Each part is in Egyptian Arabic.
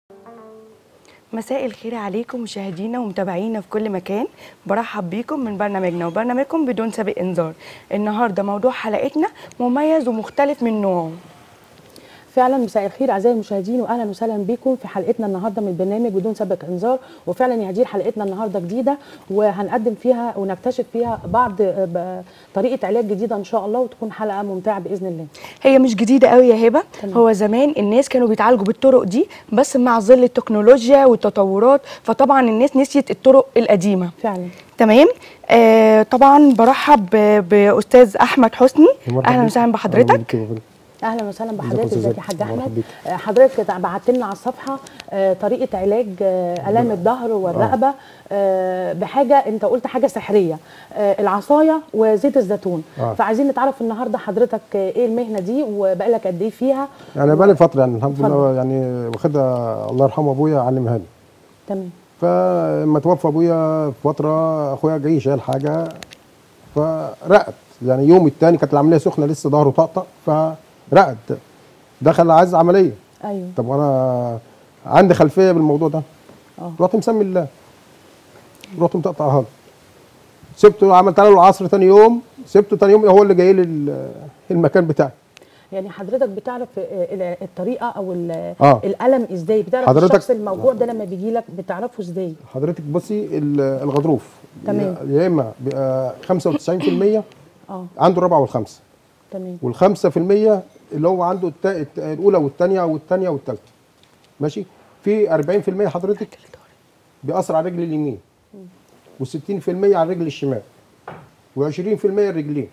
مساء الخير عليكم مشاهدينا ومتابعينا في كل مكان برحب بيكم من برنامجنا وبرنامجكم بدون سابق انذار النهارده موضوع حلقتنا مميز ومختلف من نوعه فعلا مساء الخير اعزائي المشاهدين واهلا وسهلا بكم في حلقتنا النهارده من برنامج بدون سابق انذار وفعلا يا هدير حلقتنا النهارده جديده وهنقدم فيها ونكتشف فيها بعض ب- طريقه علاج جديده ان شاء الله وتكون حلقه ممتعه باذن الله هي مش جديده قوي يا هبه تمام. هو زمان الناس كانوا بيتعالجوا بالطرق دي بس مع ظل التكنولوجيا والتطورات فطبعا الناس نسيت الطرق القديمه فعلا تمام آه طبعا برحب ب- باستاذ احمد حسني اهلا وسهلا بحضرتك اهلا وسهلا ازيك بحضرتك يا ازيك يا أستاذ حاج مرحبا احمد بيك. آه، حضرتك بعت لنا على الصفحه آه، طريقه علاج آه، الام الظهر والرقبه آه، بحاجه انت قلت حاجه سحريه آه، العصايه وزيت الزيتون آه. فعايزين نتعرف النهارده حضرتك آه، ايه المهنه دي وبقالك قد ايه فيها يعني بقالي فتره يعني الحمد اتفضل. لله يعني واخدها الله يرحمه ابويا علمها لي تمام فلما توفى ابويا في فتره اخويا جاي شايل حاجه فرقد يعني يوم التاني كانت العمليه سخنه لسه ظهره طقطق فرقد دخل عايز عمليه ايوه طب وانا عندي خلفيه بالموضوع ده اه رحت مسمي الله رحت مطقطعها له سبته عملت له العصر تاني يوم سبته تاني يوم هو اللي جاي لي ال- المكان بتاعي يعني حضرتك بتعرف آه، ال- الطريقه او ال- آه. الالم ازاي بتعرف حضرتك- الشخص الموجوع ده لما بيجي لك بتعرفه ازاي حضرتك بصي ال- الغضروف تمام. يا اما بيبقى 95% اه عنده الرابعه والخامسه تمام والخمسة في المية اللي هو عنده التا... الت- الأولى والثانية والثانية والثالثة ماشي في 40% حضرتك بيأثر على الرجل اليمين و60% على الرجل الشمال و20% الرجلين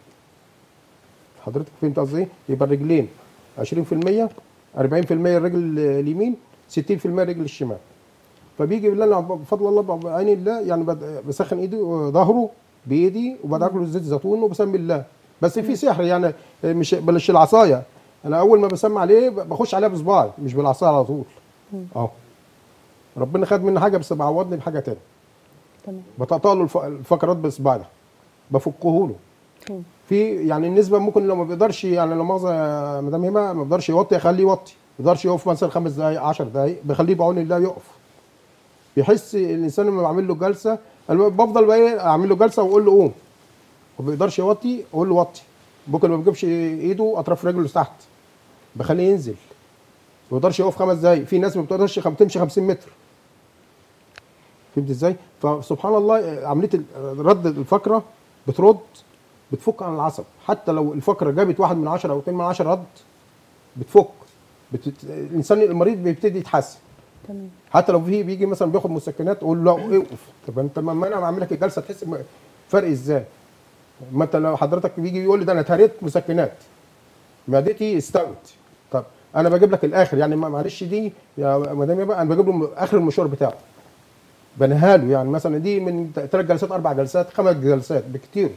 حضرتك فهمت قصدي ايه؟ يبقى الرجلين 20% 40% الرجل اليمين 60% الرجل الشمال فبيجي بالله أنا بفضل الله بعين الله يعني بد- بسخن ايدي ظهره بايدي وبدعك له زيت زيتون وبسمي الله بس في سحر يعني مش بلاش العصايه انا اول ما بسمي عليه ب- بخش عليها بصباعي مش بالعصايه على طول اهو ربنا خد مني حاجه بس بعوضني بحاجه تانية تمام بطقطق له الف- الفقرات بصباعي ده بفكه له مم. في يعني النسبه ممكن لو ما بيقدرش يعني لو مؤاخذه يا مدام هبه ما بيقدرش يوطي اخليه يوطي ما بيقدرش يقف مثلا خمس دقائق 10 دقائق بخليه بعون الله يقف بيحس الانسان لما بعمل له جلسه انا بفضل بقى إيه اعمل له جلسه واقول له قوم ما بيقدرش يوطي اقول له وطي ممكن ما بيجيبش ايده اطراف رجله تحت بخليه ينزل ما بيقدرش يقف خمس دقائق في ناس ما بتقدرش خم... تمشي 50 متر فهمت ازاي؟ فسبحان الله عمليه ال- رد الفقره بترد بتفك عن العصب حتى لو الفقره جابت واحد من عشرة او اتنين من عشرة رد بتفك بتت... الانسان المريض بيبتدي يتحسن تمام حتى لو في بيجي مثلا بياخد مسكنات اقول له لا اوقف طب انت لما انا بعمل لك الجلسه تحس م- فرق ازاي؟ ما انت لو حضرتك بيجي يقول لي ده انا اتهريت مسكنات معدتي استوت طب انا بجيب لك الاخر يعني ما- معلش دي يا مدام يبقى انا بجيب له م- اخر المشوار بتاعه بنهاله يعني مثلا دي من ثلاث جلسات اربع جلسات خمس جلسات بكتير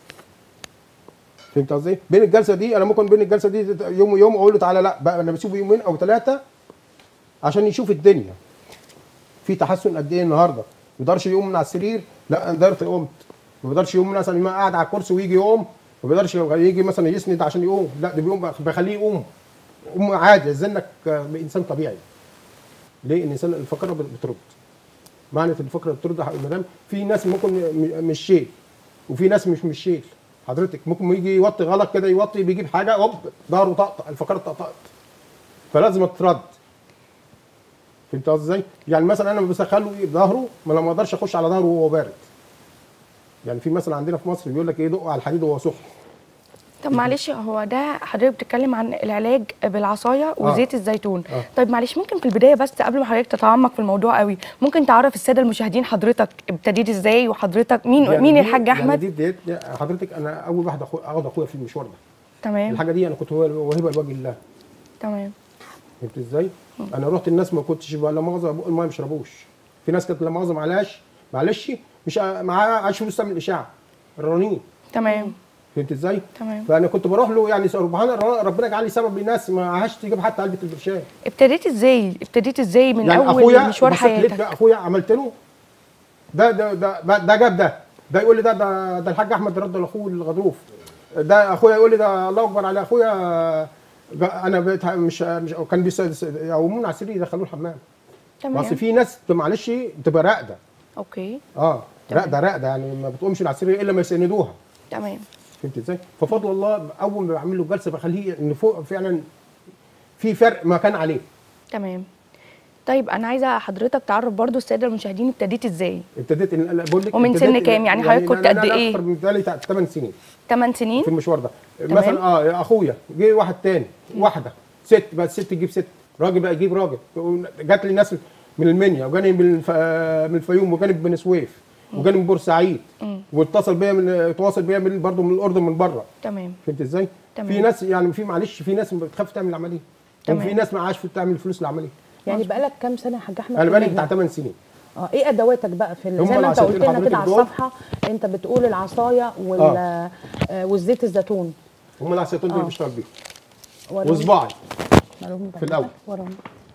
فهمت قصدي؟ بين الجلسه دي انا ممكن بين الجلسه دي يوم ويوم اقول له تعالى لا بقى انا بسيبه يومين او ثلاثه عشان يشوف الدنيا في تحسن قد ايه النهارده ما يقدرش يقوم من على السرير لا انا قدرت قمت ما بيقدرش يقوم مثلا ما قاعد على الكرسي ويجي يقوم ما بيقدرش يجي مثلا يسند عشان يقوم لا ده بيقوم بخليه يقوم قوم عادي زي انك انسان طبيعي ليه الانسان الفقره بترد معنى الفقره بترد يا مدام في ناس ممكن م- مش شيل وفي ناس مش مش شيل حضرتك ممكن يجي يوطي غلط كده يوطي بيجيب حاجه هوب ظهره طقطق الفقره طقطقت فلازم ترد فهمت قصدي ازاي؟ يعني مثلا انا بسخن له إيه ظهره ما انا ما اقدرش اخش على ظهره وهو بارد. يعني في مثلا عندنا في مصر بيقول لك ايه دق على الحديد وهو سخن. طب معلش هو ده حضرتك بتتكلم عن العلاج بالعصايه وزيت الزيتون آه. طيب معلش ممكن في البدايه بس قبل ما حضرتك تتعمق في الموضوع قوي ممكن تعرف الساده المشاهدين حضرتك ابتديت ازاي وحضرتك مين يعني مين دي- الحاج يعني احمد دي بداية حضرتك انا اول واحد أخو- اخد اخويا في المشوار ده. تمام الحاجه دي انا كنت هو وهبه لوجه الله. تمام فهمت ازاي؟ انا رحت الناس ما كنتش بقى لا مؤاخذه بق الميه ما يشربوش. في ناس كانت لا مؤاخذه معلهاش معلش مش معاه عايش فلوس تعمل اشاعه. الرنين تمام فهمت ازاي؟ تمام. فانا كنت بروح له يعني سبحان الله ربنا جعل لي سبب لناس ما عاش تجيب حتى علبه البرشام. ابتديت ازاي ابتديت ازاي من يعني اول اخويا مشوار بصيت لقيت حياتك بقى اخويا عملت له ده ده ده ده, ده جاب ده ده يقول لي ده ده, ده الحاج احمد رد لاخوه الغضروف ده اخويا يقول لي ده الله اكبر على اخويا جا- انا بقيت مش مش كان بيقومون على السرير يدخلوه الحمام تمام. اصل في ناس بتبقى معلش بتبقى راقده اوكي اه تمام. راقده راقده يعني ما بتقومش من على السرير الا ما يسندوها تمام فهمت ازاي؟ ففضل الله اول ما بعمل له جلسه بخليه ان فوق فعلا في فرق ما كان عليه تمام طيب انا عايزه حضرتك تعرف برضو الساده المشاهدين ابتديت ازاي ابتديت إن- لا، بقول لك ومن ابتديت سن إن- كام؟ يعني حضرتك كنت لا- قد لا- لا، إيه؟ اكتر من بتهيألي 8 سنين 8 سنين في المشوار ده تمام. مثلا اه يا اخويا جه واحد تاني واحده ست بقى الست تجيب ست راجل بقى يجيب راجل جات لي ناس من المنيا وجاني من الف... من الفيوم وجاني من بني سويف وجاني من بورسعيد واتصل بيا من تواصل بيا من برضه من الاردن من بره تمام فهمت ازاي؟ تمام. في ناس يعني في معلش في ناس بتخاف تعمل العمليه تمام. وفي ناس معاش في تعمل فلوس العمليه يعني بقالك كام سنه يا حاج احمد انا في بقالي المهنة؟ بتاع 8 سنين اه ايه ادواتك بقى في ال- هم زي ما انت العصايتين قلت لنا كده على حضرتك دول. الصفحه انت بتقول العصايه وال آه. آه. والزيت الزيتون هم العصايتين دول آه. بشتغل بيهم وراهم- وصباعي وراهم في الأول. وراهم.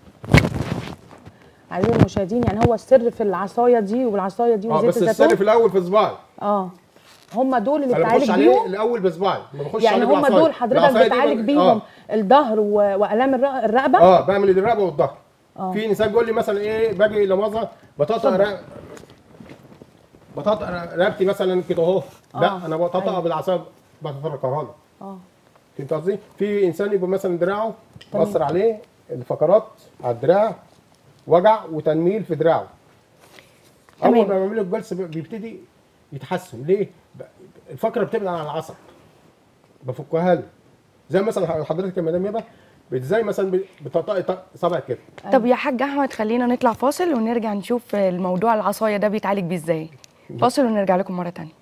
اعزائي المشاهدين يعني هو السر في العصايه دي والعصايه دي اه وزيت بس السر الزيتون في الاول في صباعي اه هم دول اللي انا بتعالج بخش عليه بيهم الاول بصباعي ما بخش يعني عليه هم بالعصاية. دول حضرتك العصاية دي بتعالج بن- بيهم اه, الظهر و- والام الر- الرقبه آه بعمل الرقبه والظهر آه. في انسان بيقول لي مثلا ايه باجي لمؤاخذه بطاطا رق- بطاطا رقبتي مثلا كده اهو لا آه. انا بطاطا أيوة. بالعصايه بتفرقها له اه فهمت قصدي؟ في انسان يبقى مثلا دراعه تمام. مأثر عليه الفقرات على الدراع وجع وتنميل في دراعه. اول تمام. ما بعمل له الجلسه بيبتدي يتحسن ليه؟ ب- الفقره بتبعد عن العصب بفكها له زي مثلا حضرتك يا مدام يابا ازاي مثلا بتطقطق صبعك كده طب يا حاج احمد خلينا نطلع فاصل ونرجع نشوف الموضوع العصايه ده بيتعالج بيه ازاي فاصل ونرجع لكم مره تانية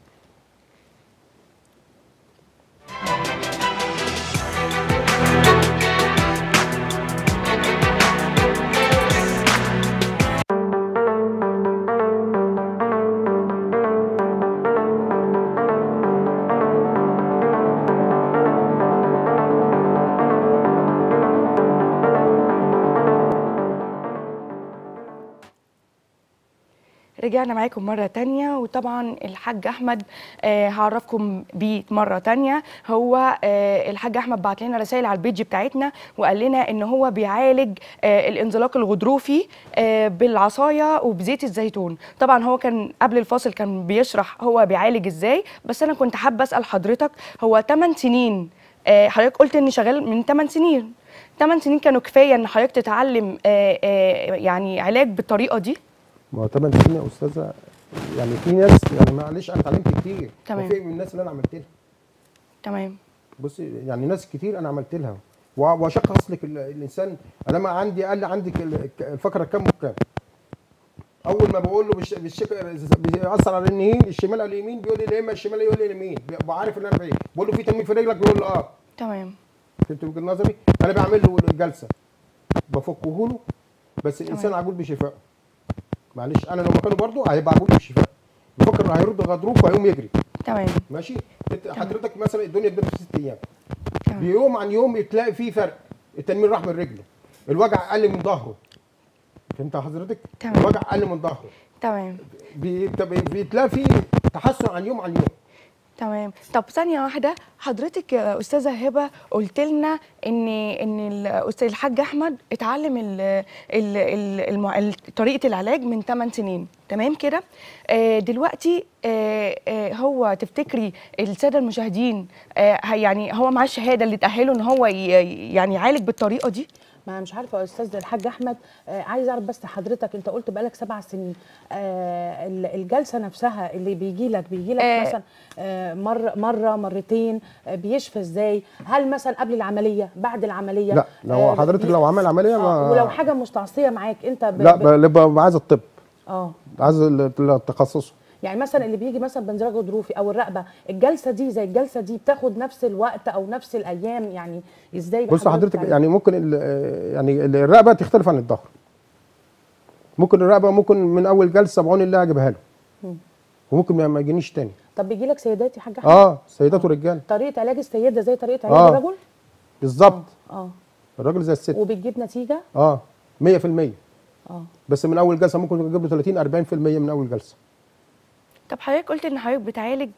رجعنا معاكم مرة تانية وطبعا الحاج أحمد آه هعرفكم بيه مرة تانية هو آه الحاج أحمد بعت لنا رسائل على البيج بتاعتنا وقال لنا إن هو بيعالج آه الانزلاق الغضروفي آه بالعصاية وبزيت الزيتون طبعا هو كان قبل الفاصل كان بيشرح هو بيعالج إزاي بس أنا كنت حابة أسأل حضرتك هو 8 سنين آه حضرتك قلت إن شغال من 8 سنين 8 سنين كانوا كفاية إن حضرتك تتعلم آه آه يعني علاج بالطريقة دي ما هو 8 سنين يا استاذه يعني في ناس يعني معلش انا اتعلمت كتير تمام. وفي من الناس اللي انا عملت لها تمام بصي يعني ناس كتير انا عملت لها و- واشخص لك ال- الانسان انا ما عندي قال لي عندك ال- الفقره كام وكام اول ما بقول له بالش- بالشك بيأثر على اليمين الشمال او اليمين بيقول لي لا اما الشمال يقول لي اليمين بيبقى عارف ان انا بعيد بقول له في تنميل في رجلك بيقول لي اه تمام فهمت وجهه نظري انا بعمل له الجلسه بفكه له بس الانسان عجول بشفاء معلش انا لو مكانه برضه هيبقى عجول بشفاء يفكر انه هيرد غضروف وهيقوم يجري تمام ماشي انت حضرتك مثلا الدنيا ادت في ست ايام تمام. بيوم عن يوم تلاقي فيه فرق التنميل راح من رجله الوجع قل من ظهره فهمت حضرتك تمام. الوجع قل من ظهره تمام بي- طب بتلاقي فيه تحسن عن يوم عن يوم تمام طب ثانية واحدة حضرتك يا أستاذة هبة قلت لنا إن إن الأستاذ الحاج أحمد اتعلم ال ال ال المع... ال- طريقة العلاج من 8 سنين تمام كده آه دلوقتي آه آه هو تفتكري السادة المشاهدين آه هي- يعني هو معاه الشهادة اللي تأهله إن هو ي... يعني يعالج بالطريقة دي ما أنا مش عارفه يا استاذ الحاج احمد آه عايز اعرف بس حضرتك انت قلت بقالك سبع سنين آه ال- الجلسه نفسها اللي بيجي لك بيجي لك آه. مثلا آه مره مره مرتين آه بيشفى ازاي هل مثلا قبل العمليه بعد العمليه لا لو حضرتك بي- لو عمل عمليه آه ما ولو حاجه مستعصيه معاك انت ب... لا ب... ببقى عايز الطب اه عايز التخصص يعني مثلا اللي بيجي مثلا بانزلاق غضروفي او الرقبه الجلسه دي زي الجلسه دي بتاخد نفس الوقت او نفس الايام يعني ازاي بص حضرتك بتعمل؟ يعني ممكن ال- يعني الرقبه تختلف عن الظهر ممكن الرقبه ممكن من اول جلسه بعون الله اجيبها له وممكن ما- ما يجينيش تاني طب بيجي لك سيدات يا حاج احمد اه سيدات ورجال طريقه علاج السيده زي طريقه علاج آه. الرجل بالظبط اه الراجل زي الست وبتجيب نتيجه اه 100% اه بس من اول جلسه ممكن تجيب له 30 40% من اول جلسه طب حضرتك قلت إن حضرتك بتعالج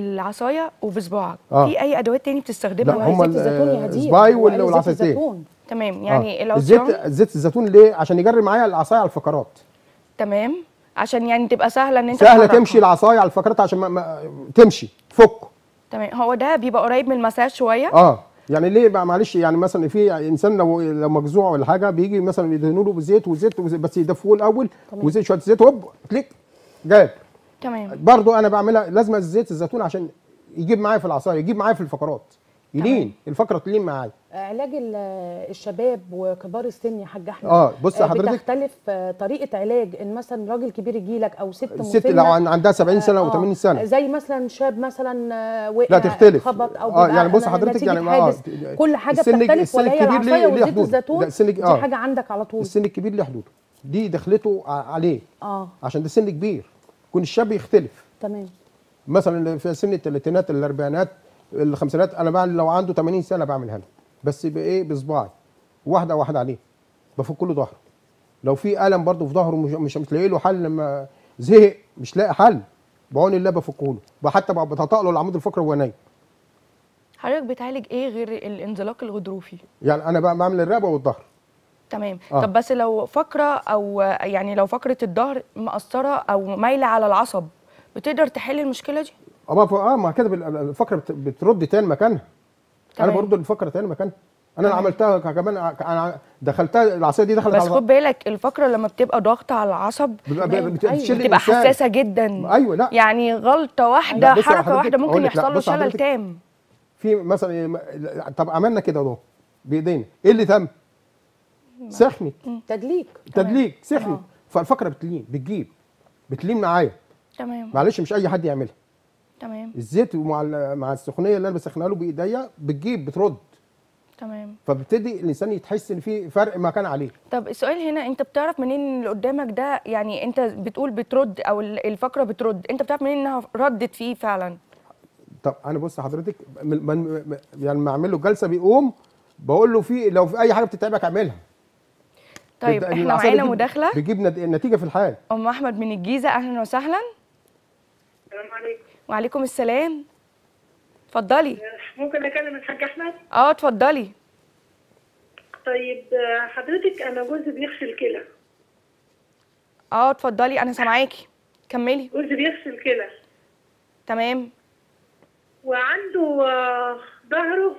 بالعصاية وبصباعك آه. في أي أدوات تاني بتستخدمها لا، ولا هما زيت ال- الزيتون يا هديه الصباعي هو وال- قال زيت والعصايتين. الزيتون. تمام يعني آه. الزيت العصيان زيت الزيتون ليه عشان يجري معايا العصايه على الفقرات تمام عشان يعني تبقى سهله ان انت سهله تحركها. تمشي العصايه على الفقرات عشان ما ما تمشي تفك تمام هو ده بيبقى قريب من المساج شويه اه يعني ليه بقى معلش يعني مثلا في انسان لو لو مجزوع ولا حاجه بيجي مثلا يدهنوا له بزيت وزيت, وزيت بس يدفوه الاول تمام. وزيت شويه زيت هوب كليك جاب تمام برضو انا بعملها لازم زيت الزيتون عشان يجيب معايا في العصايه يجيب معايا في الفقرات يلين الفقره تلين معايا علاج ال- الشباب وكبار السن يا حاج احمد آه، بص يا حضرتك. بتختلف آه، طريقه علاج ان مثلا راجل كبير يجي لك او ست الست مسنة، لو عن- عندها 70 سنه آه، او 80 سنه زي مثلا شاب مثلا آه، وقع لا تختلف. خبط او آه، بيبقى يعني بص ن- حضرتك نتيجة يعني آه، حادث. كل حاجه السن- بتختلف السن ولا هي الكبير ليه- العصايه ليه وزيت حدود. الزيتون لا، السن- دي آه. حاجه عندك على طول السن الكبير له حدوده دي دخلته ع- عليه اه عشان ده سن كبير يكون الشاب يختلف تمام مثلا في سن الثلاثينات الاربعينات الخمسينات انا بعمل لو عنده 80 سنه بعملها له بس بايه بصباعي واحده واحده عليه بفك له ظهره لو في الم برضه في ظهره مش مش مش لاقي له حل لما زهق مش لاقي حل بعون الله بفكه له حتى بتطأ له العمود الفقري وهو نايم حضرتك بتعالج ايه غير الانزلاق الغضروفي يعني انا بقى بعمل الرقبه والظهر تمام آه. طب بس لو فقره او يعني لو فقره الظهر مقصره او مايله على العصب بتقدر تحل المشكله دي اه ما اه ما كده بال- الفقره بت- بترد تاني مكانها انا تمام. برد الفقره تاني مكانها انا اللي تمام. عملتها كمان انا دخلتها العصايه دي دخلت بس على خد بالك الفقره لما بتبقى ضاغطه على العصب بتبقى أيوة. بت- بتشيل بتبقى الإنسان. حساسه جدا ايوه لا يعني غلطه واحده لا، بص يا حركه حضرتك، واحده ممكن أقول لك، لا، يحصل له بص يا شلل حضرتك، تام في مثلا طب عملنا كده اهو بايدينا ايه اللي تم؟ سخنت تدليك تدليك سخنت آه. فالفقره بتلين بتجيب بتلين معايا تمام معلش مش اي حد يعملها تمام الزيت مع ال- مع السخونيه اللي انا بسخنها له بايديا بتجيب بترد تمام فبتدي الانسان يتحس ان في فرق ما كان عليه طب السؤال هنا انت بتعرف منين ان اللي قدامك ده يعني انت بتقول بترد او ال- الفقره بترد انت بتعرف منين انها ردت فيه فعلا طب انا بص حضرتك من من يعني لما اعمل له جلسه بيقوم بقول له في لو في اي حاجه بتتعبك اعملها طيب الد- احنا العصاية معانا بتجيب- مداخله بتجيب نت- نتيجه في الحال ام احمد من الجيزه اهلا وسهلا السلام عليكم وعليكم السلام اتفضلي ممكن اكلم الحاج احمد اه اتفضلي طيب آه، حضرتك انا جوزي بيغسل كلى اه اتفضلي انا سامعاكي كملي جوزي بيغسل كلى تمام وعنده آه، ظهره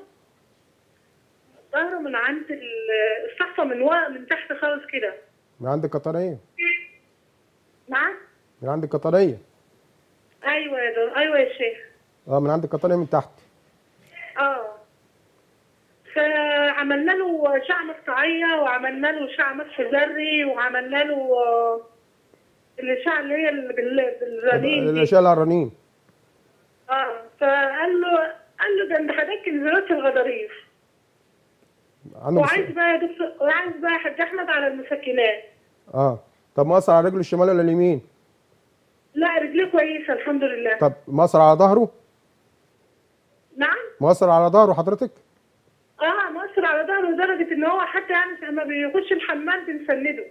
ظهره من عند ال- الصحفه من ورا من تحت خالص كده من عند القطريه نعم من عند القطريه ايوه يا دو. ايوه يا شيخ اه من عند القطريه من تحت اه فعملنا له شعة مقطعية وعملنا له شعة مسح ذري وعملنا له آه، الأشعة اللي هي اللي بال- بالرنين دي الاشياء العرانين اه فقال له قال له ده انت حضرتك نزلت الغضاريف عنده مس... وعايز بقى يا دكتور وعايز بقى يا حاج احمد على المسكنات اه طب مأثر على رجله الشمال ولا اليمين لا رجليه كويسه الحمد لله طب مأثر على ظهره نعم مأثر على ظهره حضرتك اه مؤثر على ظهره لدرجه ان هو حتى يعني لما بيخش الحمام بنسنده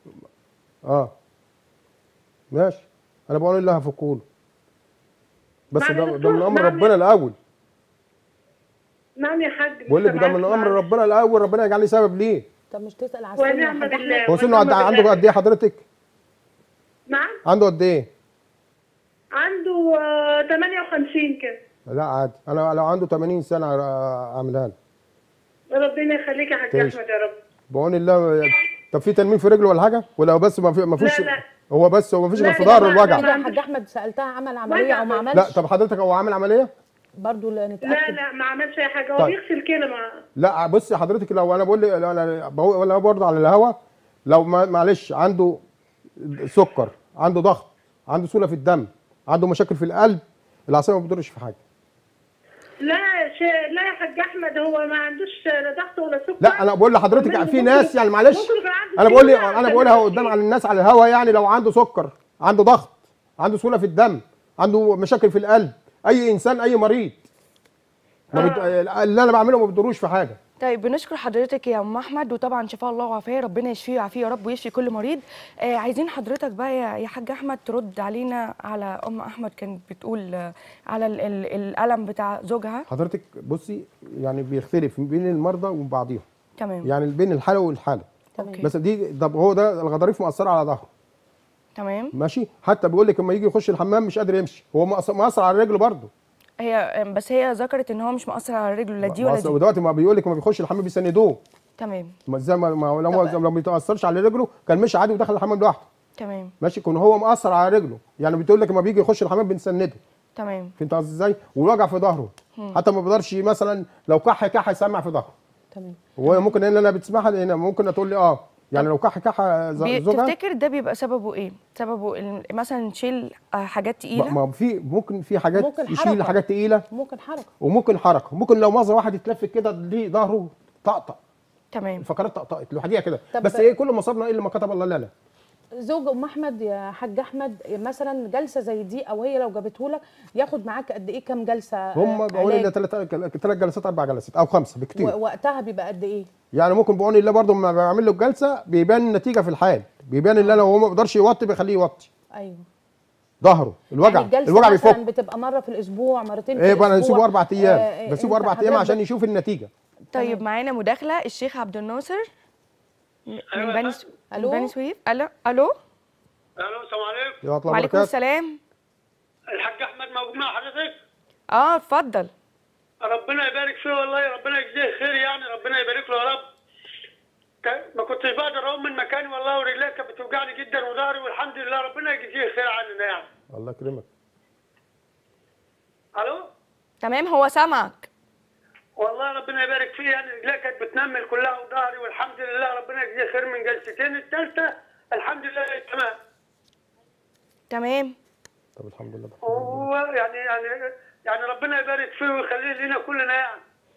اه ماشي انا بقول لها فكوله بس معنى ده, يا ده دكتور، من امر معنى- ربنا الاول نعم يا حاج بقول لك لسه ده من معاك امر معلش. ربنا الاول ربنا يجعل لي سبب ليه طب مش تسال على السن يا ونعم حاج بالله احمد هو سنه قد- ونعم عنده بالله. قد ايه حضرتك نعم عنده قد ايه عنده آه 58 كده لا عادي انا لو عنده 80 سنه آه، اعملها له ربنا يخليك يا حاج تعيش. احمد يا رب بعون الله طب في تنميل في رجله ولا حاجه ولا بس ما في ما فيش لا، لا. هو بس هو ما فيش لا، غير في لا، ظهره لا، الوجع كده يا حاج احمد سالتها عمل عمليه او ما عملش لا طب حضرتك هو عامل عمليه برضه لا نتاكد لا لا ما عملش اي حاجه هو طيب. بيغسل كده ما لا بص حضرتك لو انا بقول لي لو انا بقول ولا برضه على الهوا لو ما معلش عنده سكر عنده ضغط عنده سوله في الدم عنده مشاكل في القلب العصايه ما بتضرش في حاجه لا شيء لا يا حاج احمد هو ما عندوش لا ضغط ولا سكر لا انا بقول لحضرتك ممكن- في ناس يعني معلش ممكن يكون عنده انا بقول لي سكر انا بقولها قدام على الناس على الهوا يعني لو عنده سكر عنده ضغط عنده سوله في الدم عنده مشاكل في القلب اي انسان اي مريض ما بت... اللي انا بعمله ما بتضروش في حاجه طيب بنشكر حضرتك يا ام احمد وطبعا شفاء الله وعافيه ربنا يشفيه ويعافيه يا رب ويشفي كل مريض آه عايزين حضرتك بقى يا يا حاج احمد ترد علينا على ام احمد كانت بتقول آه، على ال ال الالم بتاع زوجها حضرتك بصي يعني بيختلف بين المرضى وبعضهم تمام يعني بين الحاله والحاله تمام بس دي طب هو ده الغضاريف مأثره على ظهره تمام ماشي حتى بيقول لك لما يجي يخش الحمام مش قادر يمشي هو مأث- مأثر على رجله برضه هي بس هي ذكرت ان هو مش مؤثر على رجله لا دي ولا مأثر- دي ودلوقتي ما بيقول لك ما بيخش الحمام بيسندوه تمام ما زي ما ما- لو هو- لو ما بيتاثرش على رجله كان مشي عادي ودخل الحمام لوحده تمام ماشي يكون هو مأثر على رجله يعني بتقول لك لما بيجي يخش الحمام بنسنده تمام فهمت قصدي ازاي والوجع في ظهره حتى ما بيقدرش مثلا لو كح كح يسمع في ظهره تمام وهو ممكن ان انا بتسمعها هنا ممكن تقول لي اه يعني لو كح كح ز- بي- زوجها تفتكر ده بيبقى سببه ايه سببه ال- مثلا نشيل آه، حاجات تقيله ما ما في ممكن في حاجات ممكن يشيل حركة. حاجات تقيله ممكن حركه وممكن حركه ممكن لو مره واحد يتلف كده ليه ظهره طقطق تمام الفقرات طقطقت لوحديها كده طب- بس ايه كل ما صابنا الا ما كتب الله لنا زوج ام احمد يا حاج احمد مثلا جلسه زي دي او هي لو جابته لك ياخد معاك قد ايه كام جلسه هم آه، بيقولوا علاج؟ لي ثلاث ثلاث جلسات اربع جلسات او خمسه بكتير ووقتها بيبقى قد ايه يعني ممكن بقول الله برضه لما بعمل له الجلسه بيبان النتيجه في الحال بيبان ان انا هو ما بيقدرش يوطي بيخليه يوطي ايوه ظهره الوجع يعني الجلسه الوجع مثلا بيفك بتبقى مره في الاسبوع مرتين في ايه بقى انا الاسبوع بسيبه اربع ايام آه، بسيبه أنت اربع ايام حضرتك عشان يشوف النتيجه طيب معانا مداخله الشيخ عبد الناصر م- من أيوة بني يا سو- ألو؟ من بني سويف الو الو الو السلام عليكم يا الله وعليكم وبركاته السلام الحاج احمد موجود مع حضرتك اه اتفضل ربنا يبارك فيه والله ربنا يجزيه خير يعني ربنا يبارك له يا رب ك- ما كنتش بقدر اقوم من مكاني والله ورجلي كانت بتوجعني جدا وظهري والحمد لله ربنا يجزيه خير عننا يعني الله يكرمك الو تمام هو سامعك والله ربنا يبارك فيه يعني رجلي كانت بتنمل كلها وظهري والحمد لله ربنا يجزيه خير من جلستين الثالثه الحمد لله تمام تمام طب الحمد لله وهو يعني يعني يعني ربنا يبارك فيه ويخليه لنا كلنا يعني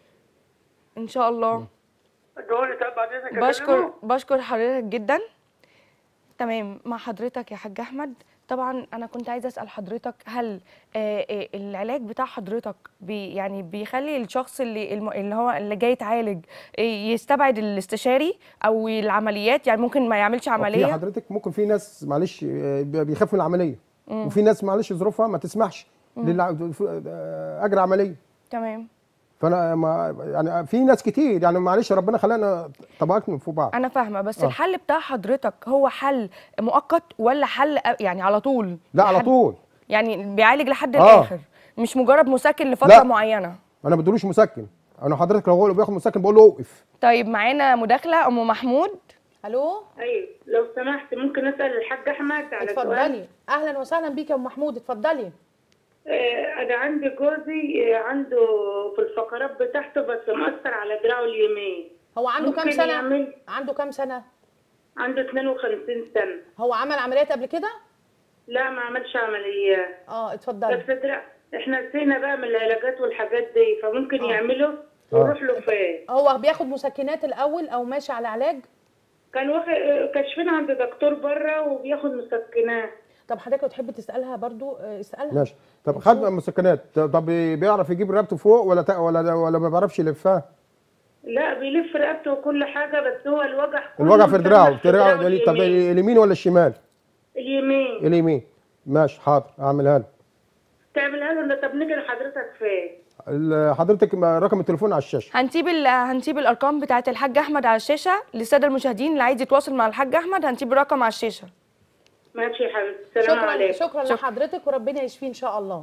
ان شاء الله ادعوا طب بعد اذنك بشكر أكلمه؟ بشكر حضرتك جدا تمام مع حضرتك يا حاج احمد طبعا انا كنت عايزه اسال حضرتك هل آه، آه، العلاج بتاع حضرتك بي يعني بيخلي الشخص اللي الم- اللي هو اللي جاي يتعالج آه، يستبعد الاستشاري او العمليات يعني ممكن ما يعملش في عمليه حضرتك ممكن في ناس معلش آه، بيخاف من العمليه وفي ناس معلش ظروفها ما تسمحش للع- آه، اجر عمليه تمام فانا ما يعني في ناس كتير يعني معلش ربنا خلقنا طبقات من فوق بعض انا فاهمه بس آه. الحل بتاع حضرتك هو حل مؤقت ولا حل أ- يعني على طول لا على لحد- طول يعني بيعالج لحد آه. الاخر مش مجرد مسكن لفتره لا. معينه انا ما بدلوش مسكن انا حضرتك لو هو اللي بياخد مسكن بقول له اوقف طيب معانا مداخله ام محمود الو ايوه لو سمحت ممكن اسال الحاج احمد على سؤال اتفضلي اهلا وسهلا بيك يا ام محمود اتفضلي آه، انا عندي جوزي آه، عنده في الفقرات بتاعته بس مأثر على دراعه اليمين هو عنده كام ممكن سنه يعمل- عنده كام سنه عنده 52 سنه هو عمل عمليات قبل كده لا ما عملش عمليات اه اتفضلي بس دراع احنا نسينا بقى من العلاجات والحاجات دي فممكن آه. يعمله ونروح له فين هو بياخد مسكنات الاول او ماشي على علاج كان واخد آه، كاشفين عند دكتور بره وبياخد مسكنات طب حضرتك لو تحب تسالها برضو آه، اسالها ماشي طب خد مسكنات طب بيعرف يجيب رقبته فوق ولا تا- ولا ولا ما بيعرفش يلفها لا بيلف رقبته وكل حاجه بس هو الوجع كله الوجع في دراعه مسمع في دراعه طب اليمين. اليمين ولا الشمال اليمين اليمين ماشي حاضر اعملها له تعملها له طب نيجي لحضرتك فين ال- حضرتك ما- رقم التليفون على الشاشه هنسيب ال- هنسيب الارقام بتاعه الحاج احمد على الشاشه للساده المشاهدين اللي عايز يتواصل مع الحاج احمد هنسيب الرقم على الشاشه ماشي يا حبيبتي السلام شكرا عليكم شكرا شكرا. لحضرتك وربنا يشفيه ان شاء الله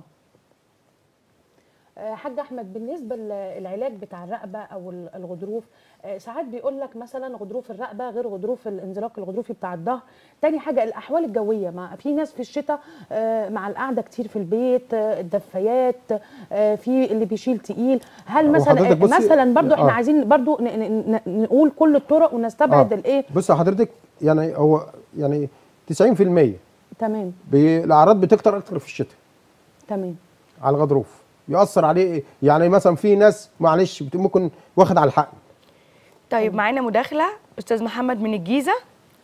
آه، حاج احمد بالنسبه للعلاج بتاع الرقبه او ال- الغضروف آه، ساعات بيقول لك مثلا غضروف الرقبه غير غضروف الانزلاق الغضروفي بتاع الظهر تاني حاجه الاحوال الجويه ما في ناس في الشتاء آه، مع القعده كتير في البيت آه، الدفايات آه، في اللي بيشيل تقيل هل مثلا وحضرتك بصي- مثلا برضو احنا آه. عايزين برضو ن- ن- ن- نقول كل الطرق ونستبعد آه. الايه بص يا حضرتك يعني هو يعني 90% تمام بي- الاعراض بتكتر اكتر في الشتاء تمام على الغضروف ياثر عليه يعني مثلا في ناس معلش بت- ممكن واخد على الحقن طيب معانا مداخله استاذ محمد من الجيزه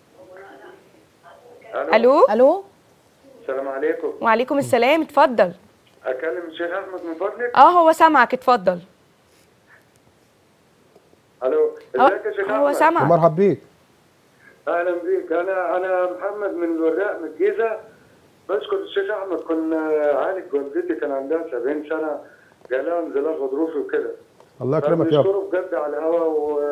الو الو السلام عليكم وعليكم السلام اتفضل اكلم الشيخ احمد من فضلك اه هو سامعك اتفضل الو آه، ازيك يا شيخ هو احمد سامعك مرحب بيك اهلا بيك انا انا محمد من الوراق من الجيزه بشكر الشيخ احمد كنا عالج والدتي كان عندها 70 سنه جالها انزلاق غضروفي وكده الله يكرمك يا رب بنشكره بجد على الهوا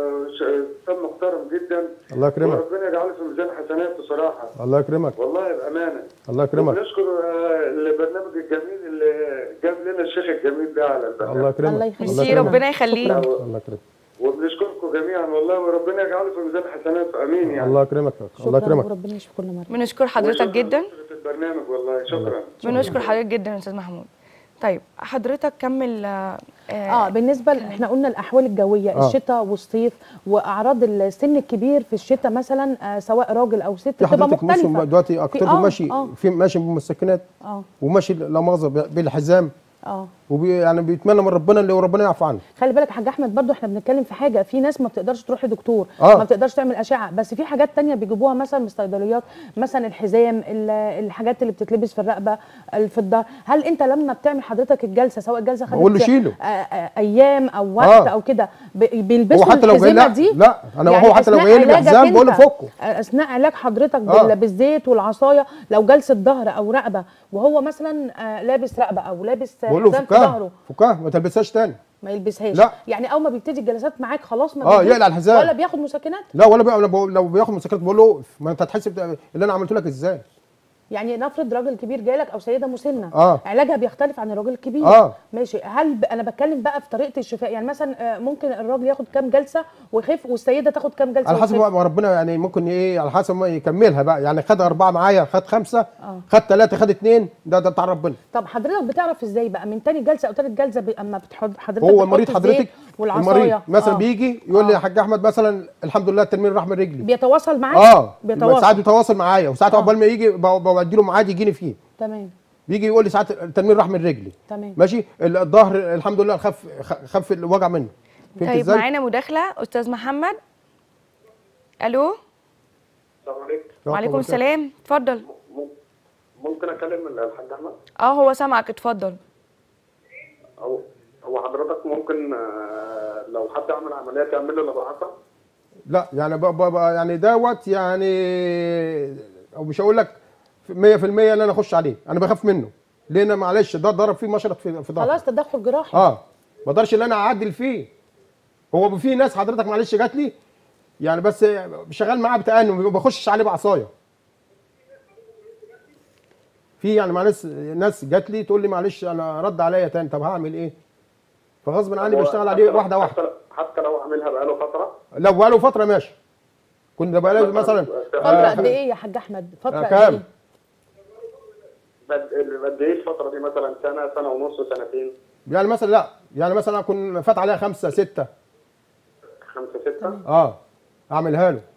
وانسان محترم جدا الله يكرمك وربنا يجعله في ميزان حسنات بصراحه الله يكرمك والله بامانه الله يكرمك بنشكر آه، البرنامج الجميل اللي جاب لنا الشيخ الجميل ده على البرنامج الله يكرمك الله يخليك. ميرسي ربنا يخليك شكراً. الله يكرمك وبنشكركم جميعا والله وربنا يجعله في ميزان حسنات امين يعني الله يكرمك الله شكرا يكرمك وربنا يشفي كل مرة بنشكر حضرتك وشكراً جدا لأسرة البرنامج والله شكرا بنشكر حضرتك جدا يا استاذ محمود طيب حضرتك كمل آه، اه بالنسبه ل- احنا قلنا الاحوال الجويه آه. الشتاء والصيف واعراض السن الكبير في الشتاء مثلا آه سواء راجل او ست في بتبقى حضرتك مختلفه ماشي دلوقتي في- اكتر آه، ماشي اه في ماشي بمسكنات اه وماشي لا مؤاخذه ب- بالحزام اه وبي يعني بيتمنى من ربنا اللي ربنا يعفو عنه خلي بالك يا حاج احمد برضو احنا بنتكلم في حاجه في ناس ما بتقدرش تروح لدكتور آه. ما بتقدرش تعمل اشعه بس في حاجات تانية بيجيبوها مثلا من الصيدليات مثلا الحزام ال- الحاجات اللي بتتلبس في الرقبه ال- في الظهر هل انت لما بتعمل حضرتك الجلسه سواء الجلسه خدت بقول له شيله. آه، آه، ايام او وقت آه. او كده ب- بيلبسوا هو حتى لو جاي- الحزمه لا، دي لا، أنا يعني وهو حتى لو أثناء جاي لي علاجك بحزام بقول له أنت، فكه. آه، اثناء علاج حضرتك آه. بال- بالزيت والعصايه لو جلسه ظهر او رقبه وهو مثلا آه، لابس رقبه او لابس آه، بقول له حزام في فكها ظهره فكها ما تلبسهاش تاني ما يلبسهاش لا. يعني اول ما بيبتدي الجلسات معاك خلاص ما آه، بيجيب يقلع الحزام. ولا بياخد مسكنات لا ولا بقى أنا بقول- لو بياخد مسكنات بقول له اقف ما انت هتحسب اللي انا عملته لك ازاي يعني نفرض راجل كبير جالك او سيده مسنه آه. علاجها بيختلف عن الراجل الكبير آه. ماشي هل ب... انا بتكلم بقى في طريقه الشفاء يعني مثلا آه، ممكن الراجل ياخد كام جلسه ويخف والسيده تاخد كام جلسه على حسب وتخف؟ بقى ما ربنا يعني ممكن ايه على حسب ما يكملها بقى يعني خد اربعه معايا خد خمسه آه. خد ثلاثه خد اثنين ده ده بتاع ربنا طب حضرتك بتعرف ازاي بقى من تاني جلسه او تالت جلسه ب... اما بتحط حضرتك هو بتحط المريض الزيت حضرتك والعصايه المريض مثلا آه. بيجي يقول لي آه. يا حاج احمد مثلا الحمد لله التنميل راح من رجلي بيتواصل معاك اه بيتواصل ساعات بيتواصل معايا وساعات آه. عقبال ما يجي ب- بودي له ميعاد يجيني فيه تمام بيجي يقول لي ساعات التنميل راح من رجلي تمام. ماشي ال- الظهر الحمد لله خف خ- خف الوجع منه فهمت طيب ازاي؟ معانا مداخله استاذ محمد الو السلام عليكم وعليكم السلام اتفضل ممكن اكلم الحاج احمد اه هو سامعك اتفضل او هو حضرتك ممكن آه، لو حد عمل عمليه تعمل له لبعثه لا يعني ب ب ب يعني دوت يعني او مش هقول لك 100% ان انا اخش عليه انا بخاف منه لان معلش ده ضرب فيه مشرط في في ظهري خلاص تدخل جراحي اه ما اقدرش ان انا اعدل فيه هو في ناس حضرتك معلش جات لي يعني بس شغال معاه بتأني ما بخشش عليه بعصايه في يعني مع ناس ناس جات لي تقول لي معلش انا رد عليا تاني طب هعمل ايه فغصب عني هو بشتغل حتى عليه لو- واحده واحده حتى لو- حتى لو عاملها بقاله فتره لو بقاله فتره ماشي كنت بقاله مثلا فتره قد ايه يا حاج احمد فتره آه، قد كام؟ ايه قد قد ايه الفتره دي مثلا سنه سنه ونص سنتين يعني مثلا لا يعني مثلا اكون فات عليها خمسه سته خمسه سته اه اعملها له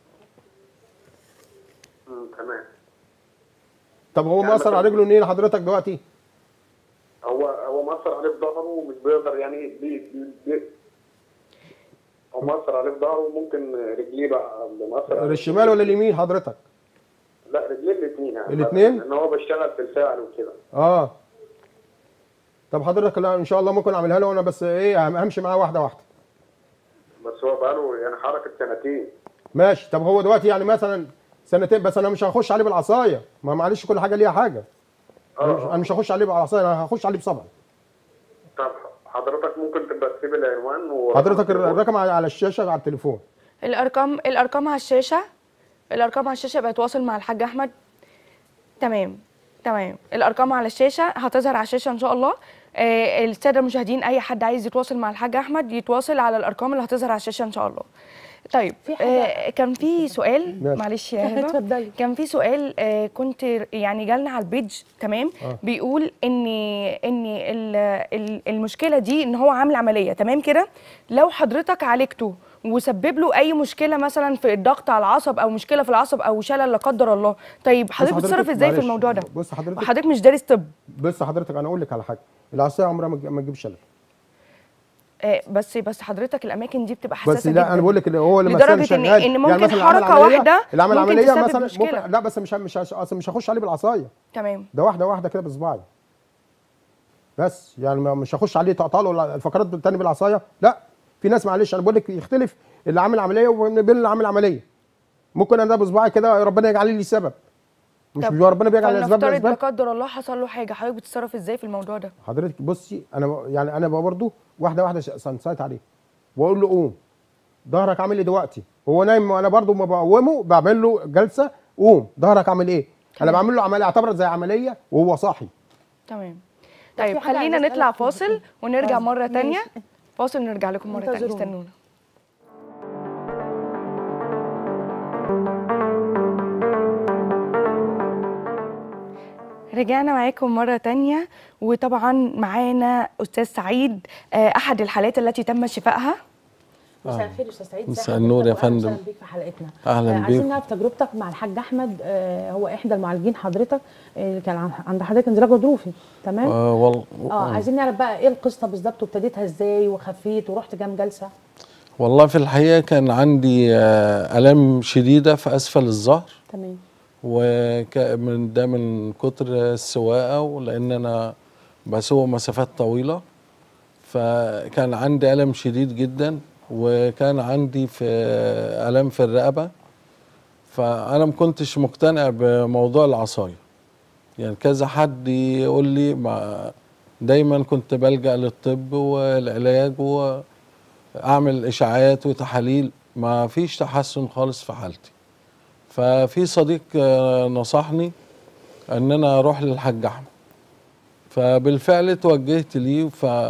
مم، تمام طب هو يعني مأثر على مثلاً- رجله منين حضرتك دلوقتي؟ هو هو مأثر عليه في ظهره ومش بيقدر يعني بي بي بي هو مأثر عليه في ظهره وممكن رجليه بقى اللي مأثر عليه. الشمال ولا اليمين حضرتك؟ لا رجليه الاثنين يعني الاتنين؟ ان هو بيشتغل في الفاعل وكده اه طب حضرتك لا ان شاء الله ممكن اعملها له وانا بس ايه هم- همشي معاه واحده واحده بس هو بقاله يعني حركه سنتين ماشي طب هو دلوقتي يعني مثلا سنتين بس انا مش هخش عليه بالعصايه ما معلش كل حاجه ليها حاجه انا مش, اه أنا مش هخش عليه بالعصايه انا هخش عليه بصبعي طب حضرتك ممكن تبقى تسيب العنوان و حضرتك الر- الرقم على على الشاشه على التليفون الارقام الارقام على الشاشه الارقام على الشاشه يبقى يتواصل مع الحاج احمد تمام تمام الارقام على الشاشه هتظهر على الشاشه ان شاء الله آه الساده المشاهدين اي حد عايز يتواصل مع الحاج احمد يتواصل على الارقام اللي هتظهر على الشاشه ان شاء الله طيب في حاجة- آه كان في سؤال ماشي. معلش يا هبه اتفضلي. كان في سؤال آه كنت يعني جالنا على البيج تمام آه. بيقول ان ان ال- ال- المشكله دي ان هو عامل عمليه تمام كده لو حضرتك عالجته وسبب له اي مشكله مثلا في الضغط على العصب او مشكله في العصب او شلل لا قدر الله طيب حضرتك حضرتك بتتصرف ازاي في معلش، الموضوع ده بص حضرتك وحضرتك مش دارس طب بص حضرتك انا اقول لك على حاجه العصايه عمرها ما تج- ما تجيب شلل آه بس بس حضرتك الاماكن دي بتبقى حساسه بس لا جدا انا بقول لك اللي هو لما لدرجة كان إن- شغال إن ممكن مثلا العمل حركة عملية- واحدة اللي عمل ممكن عمليه تسبب مثلا مشكلة. ممكن لا بس مش مش اصل مش هخش عليه بالعصايه تمام ده واحده واحده كده بصباعي بس يعني ما- مش هخش عليه تقطع له الفقرات التاني بالعصايه لا في ناس معلش انا بقول لك يختلف اللي عامل عمليه وبين اللي عامل عمليه ممكن انا ده بصباعي كده ربنا يجعل لي سبب مش طب بيبقى ربنا بيجعل الاسباب فلنفترض لا لاسباب قدر الله حصل له حاجه حضرتك بتتصرف ازاي في الموضوع ده حضرتك بصي انا ب- يعني انا بقى برضه واحده واحده ش- سنسيت عليه واقول له قوم ظهرك عامل ايه دلوقتي هو نايم وانا برضه ما بقومه بعمل له جلسه قوم ظهرك عامل ايه انا بعمل له عمليه اعتبرها زي عمليه وهو صاحي تمام في طيب حاجة خلينا عايزة نطلع أسألك فاصل فيها. ونرجع طيب، مره تانية ماشي. فاصل ونرجع لكم مره تانية انتظرونا. استنونا رجعنا معاكم مرة تانية وطبعا معانا أستاذ سعيد آه، أحد الحالات التي تم شفائها مساء الخير يا استاذ سعيد مساء ازي النور يا حضرتك؟ وأهلاً فندم. وسهلاً بيك في حلقتنا أهلاً آه، عايزين بيك. نعرف تجربتك مع الحاج احمد آه، هو احدى المعالجين حضرتك آه، كان عن- عند حضرتك انزلاق غضروفي تمام آه وال... اه عايزين نعرف بقى ايه القصه بالظبط وابتديتها ازاي وخفيت ورحت كام جلسه والله في الحقيقة كان عندي آه آلام شديدة في أسفل الظهر تمام ومن ده من كتر السواقة ولأن أنا بسوق مسافات طويلة فكان عندي ألم شديد جدا وكان عندي في ألم في الرقبة فأنا ما كنتش مقتنع بموضوع العصاية يعني كذا حد يقول لي ما دايما كنت بلجأ للطب والعلاج وأعمل إشاعات وتحاليل ما فيش تحسن خالص في حالتي ففي صديق آه، نصحني ان انا اروح للحاج احمد فبالفعل توجهت ليه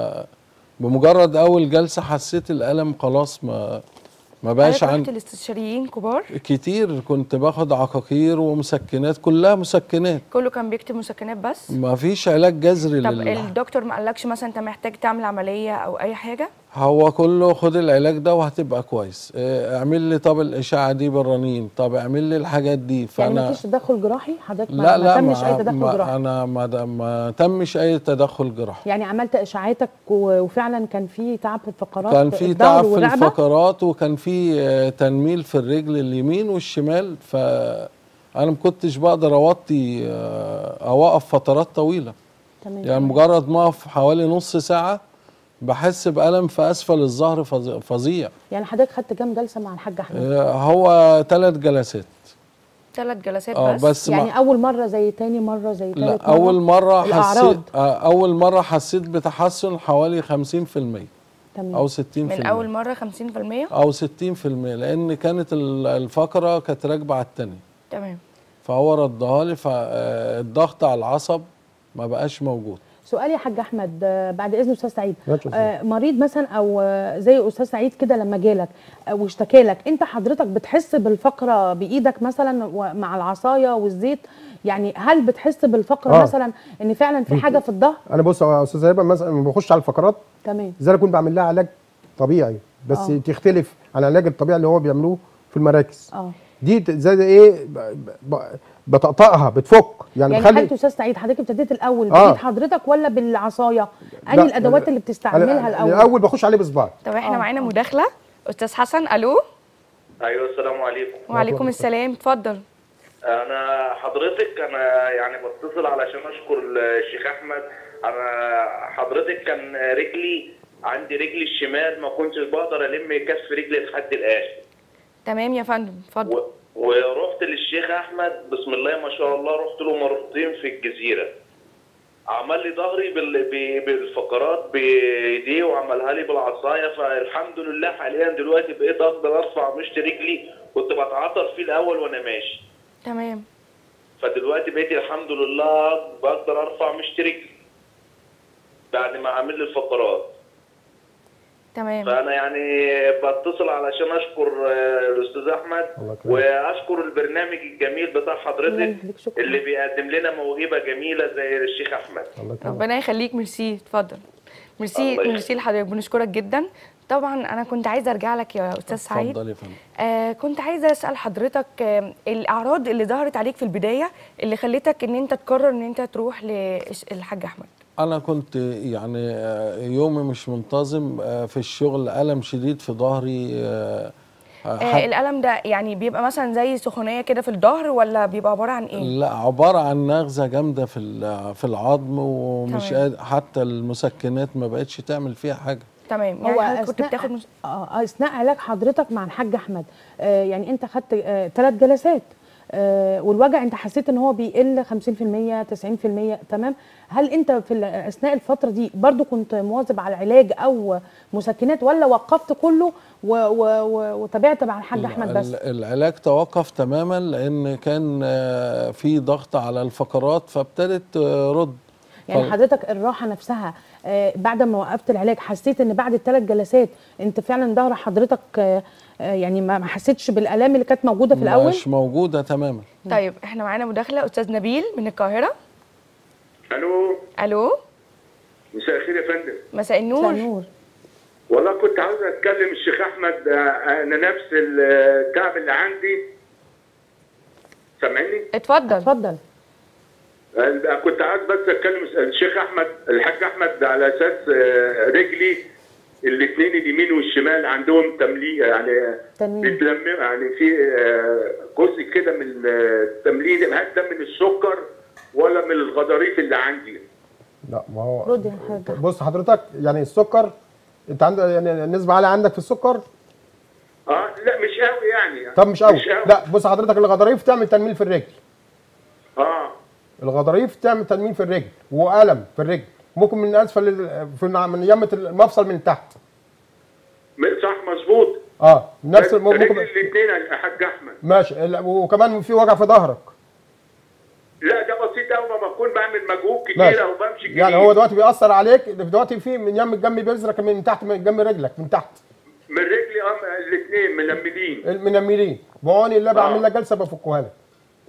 فبمجرد اول جلسه حسيت الالم خلاص ما ما بقاش حضرتك رحت عندي لاستشاريين كبار كتير كنت باخد عقاقير ومسكنات كلها مسكنات كله كان بيكتب مسكنات بس ما فيش علاج جذري طب لل الدكتور ما قالكش مثلا انت محتاج تعمل عمليه او اي حاجه هو كله خد العلاج ده وهتبقى كويس اه، اعمل لي طب الاشعه دي بالرنين طب اعمل لي الحاجات دي يعني فانا ما فيش تدخل جراحي حضرتك ما, لا ما لا تمش اي ما, تدخل ما جراحي انا ما, د- ما تمش اي تدخل جراحي يعني عملت اشاعاتك و- وفعلا كان في تعب في الفقرات كان في الظهر تعب في والرقبة؟ الفقرات وكان في آه، تنميل في الرجل اليمين والشمال فانا ما كنتش بقدر اوطي آه، اوقف فترات طويله تمام يعني مجرد ما اقف حوالي نص ساعه بحس بالم في اسفل الظهر فظ- فظيع يعني حضرتك خدت كام جلسه مع الحاج احمد آه، هو ثلاث جلسات ثلاث جلسات اه بس, بس يعني ما اول مره زي تاني مره زي لا تالت مره اول مره الأعراض. حسيت آه، اول مره حسيت بتحسن حوالي 50% تمام او 60% من اول مره 50% او 60% لان كانت ال- الفقره كانت راكبه على الثانيه تمام فهو ردها لي فالضغط على العصب ما بقاش موجود سؤال يا حاج احمد آه، بعد اذن استاذ سعيد ماشي يا آه، مريض مثلا او آه، زي استاذ سعيد كده لما جالك آه، واشتكى لك انت حضرتك بتحس بالفقره بايدك مثلا و- مع العصايه والزيت يعني هل بتحس بالفقره آه. مثلا ان فعلا في حاجه في الظهر انا بص يا استاذ هبه مثلا لما بخش على الفقرات تمام زي انا اكون بعمل لها علاج طبيعي بس آه. تختلف عن العلاج الطبيعي اللي هو بيعملوه في المراكز اه دي ت- زي ايه ب- ب- بطقطقها بتفك يعني, يعني بخلي حاله استاذ سعيد حضرتك ابتديت الاول آه. بايد حضرتك ولا بالعصايه لا، انهي الادوات اللي أنا- بتستعملها الاول الاول بخش عليه بصباعي طب احنا آه، معانا آه. مداخله استاذ حسن الو ايوه السلام عليكم وعليكم السلام اتفضل انا حضرتك انا يعني بتصل علشان اشكر الشيخ احمد انا حضرتك كان رجلي عندي رجلي الشمال ما كنتش بقدر الم كف رجلي لحد الاخر تمام يا فندم اتفضل و... ورحت للشيخ احمد بسم الله ما شاء الله رحت له مرتين في الجزيره عمل لي ظهري بال... ب... بالفقرات بايديه وعملها لي بالعصايه فالحمد لله حاليا دلوقتي بقيت اقدر ارفع مشط رجلي كنت بتعطر فيه الاول وانا ماشي تمام فدلوقتي بقيت الحمد لله بقدر ارفع مشط رجلي بعد ما عامل لي الفقرات تمام فانا يعني بتصل علشان اشكر آه، الاستاذ احمد الله يكرمك. واشكر البرنامج الجميل بتاع الله حضرتك يخليك، شكراً. اللي بيقدم لنا موهبه جميله زي الشيخ احمد الله يكرمك. ربنا يخليك ميرسي اتفضل ميرسي الله يخليك. ميرسي لحضرتك بنشكرك جدا طبعا انا كنت عايزه ارجع لك يا استاذ سعيد اتفضل يا فندم آه كنت عايزه اسال حضرتك آه الاعراض اللي ظهرت عليك في البدايه اللي خلتك ان انت تقرر ان انت تروح للحاج احمد انا كنت يعني آه، يومي مش منتظم آه، في الشغل الم شديد في ظهري آه، آه، آه حت- الالم ده يعني بيبقى مثلا زي سخونيه كده في الظهر ولا بيبقى عباره عن ايه لا عباره عن نغزه جامده في ال- في العظم ومش تمام. قادر حتى المسكنات ما بقتش تعمل فيها حاجه تمام يعني هو حضرتك كنت أثناء- بتاخد مس... آه، اثناء علاج حضرتك مع الحاج احمد آه يعني انت خدت ثلاث جلسات آه والوجع انت حسيت ان هو بيقل 50% 90% تمام هل انت في ال- اثناء الفتره دي برضو كنت مواظب على العلاج او مسكنات ولا وقفت كله و و و وتابعت مع الحاج احمد بس ال- العلاج توقف تماما لان كان آه، في ضغط على الفقرات فابتدت آه، رد يعني ف- حضرتك الراحه نفسها آه، بعد ما وقفت العلاج حسيت ان بعد الثلاث جلسات انت فعلا ظهر حضرتك آه، آه، يعني ما ما حسيتش بالالام اللي كانت موجوده في الاول مش موجوده تماما طيب احنا معانا مداخله استاذ نبيل من القاهره الو الو مساء الخير يا فندم مساء النور نور والله كنت عاوز اتكلم الشيخ احمد آه، انا نفس التعب اللي عندي سامعني اتفضل اتفضل آه، كنت عاوز بس اتكلم الشيخ احمد الحاج احمد على اساس آه، رجلي الاثنين اليمين والشمال عندهم تمليء يعني تنميل. بيتلمم يعني في آه، جزء كده من التمليل هل ده من السكر ولا من الغضاريف اللي عندي؟ لا ما هو رد يا حاج بص حضرتك يعني السكر انت عندك يعني النسبه عاليه عندك في السكر اه لا مش قوي يعني طب مش قوي مش قوي لا بص حضرتك الغضاريف تعمل تنميل في الرجل اه الغضاريف تعمل تنميل في الرجل والم في الرجل ممكن من اسفل ال- في من يمه المفصل من تحت م- صح مظبوط اه نفس الم- رجل ممكن الاثنين يا حاج احمد ماشي ال- وكمان في وجع في ظهرك لا ده بسيط قوي ما بكون بعمل مجهود ماشي كتير او بمشي كتير يعني هو دلوقتي بيأثر عليك دلوقتي في من يم الجنب بيزرك من تحت من جنب رجلك من تحت من رجلي اه الاثنين ملمدين المنملين بعوني الله بعمل لك جلسه بفكها لك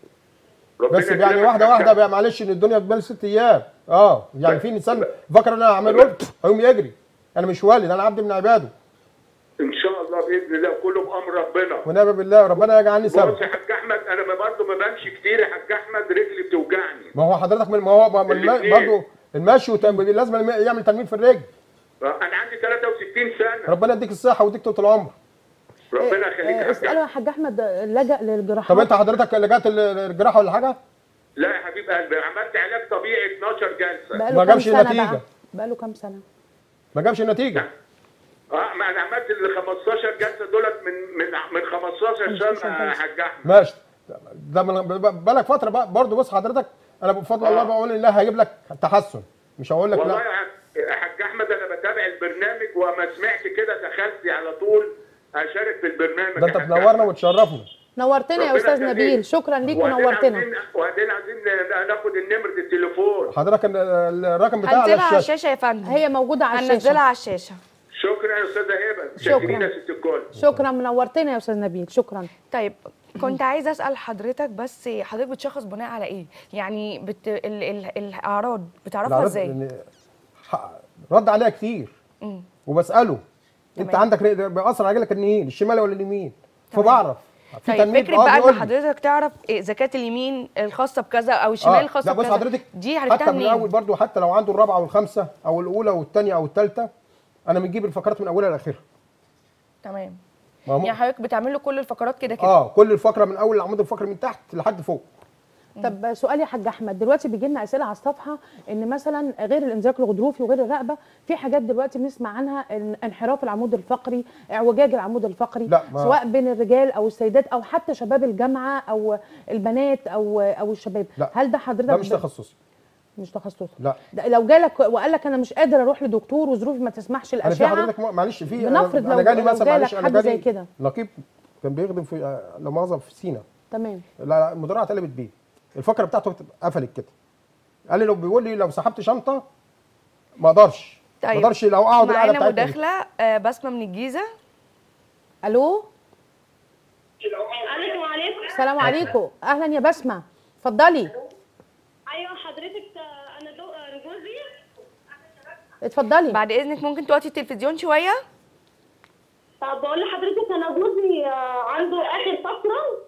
ربنا بس يعني يكرمك واحده يا واحده حاج. بقى معلش ان الدنيا بتبان ست ايام اه يعني في انسان فاكر ان انا هعمل ولد هيقوم يجري انا مش والد انا عبد من عباده ان شاء الله باذن الله كله بامر ربنا ونعم بالله ربنا يجعلني سبب بص يا حاج احمد انا ما برضه ما بمشي كتير يا حاج احمد رجلي بتوجعني ما هو حضرتك من ما هو ما من الاتنين. برضه المشي وت- لازم الم- يعمل تنميل في الرجل انا عندي 63 سنه ربنا يديك الصحه ويديك طول العمر ربنا يخليك يا آه، حاج اساله يا أحمد. حاج احمد آه، لجأ للجراحات طب انت حضرتك لجأت ال- الجراحه ولا حاجه؟ لا يا حبيب قلبي عملت علاج طبيعي 12 جلسه بقاله ما كام جابش سنه نتيجة. بقى بقاله كام سنه ما جابش نتيجه اه ما انا عملت ال 15 جلسه دولت من من من 15 سنه يا حاج احمد ماشي ده من ب- بقالك فتره بقى برضه بص حضرتك انا بفضل الله بقول الله هيجيب لك تحسن مش هقول لك والله لا يا حاج- يا حاج احمد انا بتابع البرنامج وما سمعت كده دخلت على طول اشارك في البرنامج ده يا انت حاج تنورنا أحمد. وتشرفنا نورتنا يا ربنا استاذ يخليك. نبيل شكرا ليك وبعدين ونورتنا عايزين وبعدين عايزين ناخد النمرة التليفون حضرتك ال- ال- الرقم بتاعي على هنزلها على الشاشه الشاشه يا فندم هي موجوده على هننزلها الشاشه على الشاشه شكرا يا استاذه هبه شكراً. شاكرين يا ست الكل شكرا منورتنا يا استاذ نبيل شكرا طيب كنت عايزه اسال حضرتك بس حضرتك بتشخص بناء على ايه يعني بت... ال... ال... الاعراض بتعرفها الأعراض ازاي إن- ح- رد عليها كتير مم. وبساله انت تمام. عندك رجل- بيأثر على رجلك اليمين الشمال ولا اليمين فبعرف في طيب تنميل فكره آه، بقى بيقول ان لي. حضرتك تعرف إيه اذا كانت اليمين الخاصه بكذا او الشمال اه الخاصه لا بص بكذا حضرتك دي حتى عرفتها من الاول منين برضو حتى لو عنده الرابعه والخامسه او الاولى والثانيه او الثالثه انا بنجيب الفقرات من اولها لاخرها تمام ما هو- يعني حضرتك بتعمل له كل الفقرات كده كده اه كل الفقره من اول العمود الفقري من تحت لحد فوق طب سؤال يا حاج احمد دلوقتي بيجي لنا اسئله على الصفحه ان مثلا غير الانزلاق الغضروفي وغير الرقبه في حاجات دلوقتي بنسمع عنها إن انحراف العمود الفقري اعوجاج العمود الفقري لا، ما- سواء بين الرجال او السيدات او حتى شباب الجامعه او البنات او او الشباب لا، هل ده حضرتك ده مش ب- تخصصي مش تخصصي لا ده لو جالك وقال لك انا مش قادر اروح لدكتور وظروفي ما تسمحش انا في الاشعه حضرتك م- معلش في بنفرض انا لو- جالي لو مثلا جالك معلش انا حد زي جالي كده. نقيب كان بيخدم في آه، لا مؤاخذه في سينا تمام لا لا المدرعه اتقلبت بيه الفقره بتاعته قفلت كده قال لي لو بيقول لي لو سحبت شنطه ما اقدرش ما طيب اقدرش لو اقعد القعده معانا بتاعتنا دي. مداخله آه، بسمه من الجيزه الو السلام عليكم السلام عليكم اهلا يا بسمه اتفضلي ايوه حضرتك آه، انا دو- آه، جوزي اتفضلي بعد اذنك ممكن توطي التلفزيون شويه طب بقول لحضرتك انا جوزي آه، عنده اخر فتره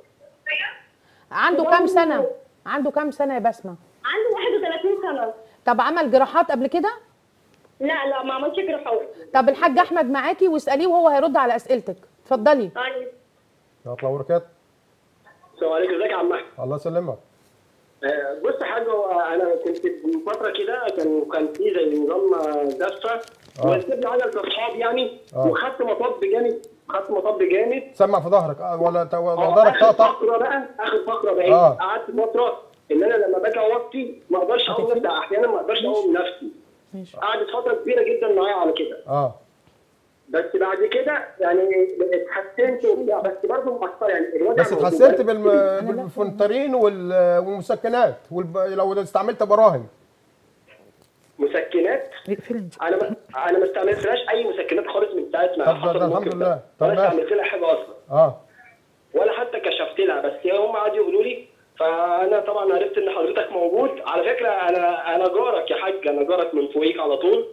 عنده كام سنه عنده كام سنه يا بسمه عنده 31 سنه طب عمل جراحات قبل كده لا لا ما عملش جراحات طب الحاج احمد معاكي واساليه وهو هيرد على اسئلتك اتفضلي طيب يطلع وركات السلام عليكم ازيك يا عم احمد الله يسلمك آه، بص يا حاج هو انا كنت من فتره كده كان كان في زي نظام آه، دفه آه. وركبت عجله اصحاب يعني آه. وخدت مطب جامد خدت مطب جامد سمع في ظهرك آه، ولا ت- ولا اه ظهرك اخر طقطق فقره بقى اخر فقره بقى آه. قعدت فتره ان انا لما باجي اوطي ما اقدرش اقوم نفسي احيانا ما اقدرش اقوم نفسي ماشي قعدت فتره كبيره جدا معايا على كده اه بس بعد كده يعني اتحسنت وبتاع بس برضه مقصر يعني الوجع بس موجود. اتحسنت بالم... بالفنترين وال- والمسكنات والب... لو استعملت براهم مسكنات اقفل انت انا ما انا ما استعملتلاش اي مسكنات خالص من ساعه ما طب ده- حصل ده الموقف الحمد ده. لله. طب ولا ماشي. استعملت لها حاجه اصلا اه ولا حتى كشفت لها بس هم قعدوا يقولوا لي فانا طبعا عرفت ان حضرتك موجود على فكره انا انا جارك يا حاج انا جارك من فوقيك على طول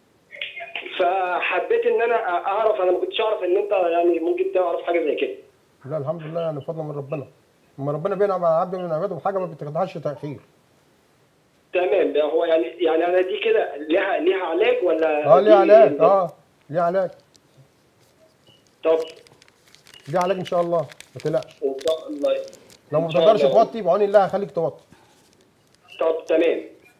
فحبيت ان انا اعرف انا ما كنتش اعرف ان انت يعني ممكن تعرف حاجه زي كده لا الحمد لله يعني فضل من ربنا اما ربنا بينعم على عبد من عباده بحاجه ما بتاخدهاش تاخير تمام ده هو يعني يعني انا دي كده ليها ليها علاج ولا اه ليه دي- علاج اه ليه علاج طب ليه علاج ان شاء الله ما تقلقش ان شاء الله لو ما إن شاء بتقدرش الله. توطي بعون الله هخليك توطي طب تمام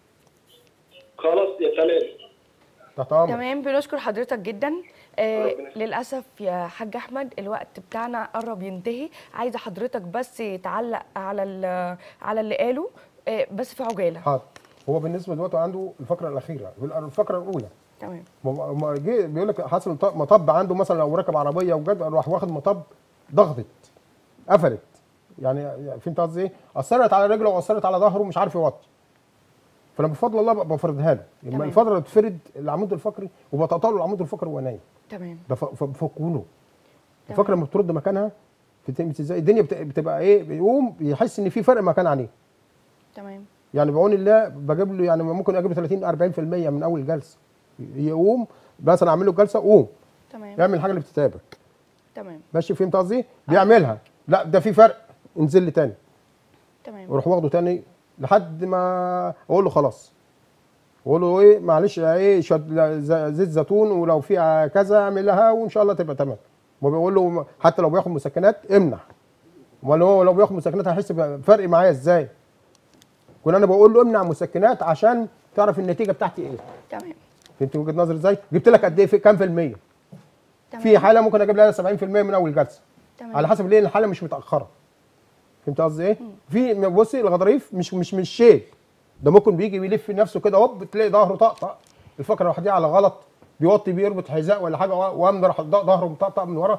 خلاص يا تمام تحت امرك تمام بنشكر حضرتك جدا آه ربنا يخليك. للاسف يا حاج احمد الوقت بتاعنا قرب ينتهي عايزه حضرتك بس تعلق على ال- على اللي قاله آه بس في عجاله حاضر هو بالنسبه دلوقتي عنده الفقره الاخيره الفقره الاولى تمام ما- ما جه بيقول لك حصل مط- مطب عنده مثلا لو راكب عربيه وجد راح واخد مطب ضغطت قفلت يعني فهمت قصدي ايه؟ اثرت على رجله واثرت على ظهره مش عارف يوطي فانا بفضل الله بقى بفردها له لما تمام. الفتره اللي بتفرد العمود الفقري وبتقطع له العمود الفقري وهو نايم تمام ده ف- ف- بفكونه الفقره لما بترد مكانها بتمشي ازاي الدنيا بت- بتبقى ايه بيقوم بيحس ان في فرق مكان عليه تمام يعني بعون الله بجيب له يعني ممكن اجيب له 30 40% من اول جلسه يقوم مثلا اعمل له جلسه قوم تمام يعمل الحاجه اللي بتتعبك تمام ماشي فهمت قصدي بيعملها لا ده في فرق انزل لي تاني تمام واروح واخده تاني لحد ما اقول له خلاص اقول له ايه معلش ايه شويه ز- زيت زيتون ولو في كذا اعملها وان شاء الله تبقى تمام وبيقول له حتى لو بياخد مسكنات امنع امال هو لو بياخد مسكنات هيحس بفرق معايا ازاي كنا انا بقول له امنع مسكنات عشان تعرف النتيجه بتاعتي ايه تمام فهمت وجهه نظري ازاي جبت لك قد ايه في كام في الميه تمام في حاله ممكن اجيب لها 70% من اول جلسه تمام. على حسب ليه الحاله مش متاخره فهمت قصدي ايه في بصي الغضاريف مش مش مش شيء ده ممكن بيجي بيلف نفسه كده هوب تلاقي ظهره طقطق الفقره لوحدها على غلط بيوطي بيربط حذاء ولا حاجه وقام راح ظهره مطقطق من ورا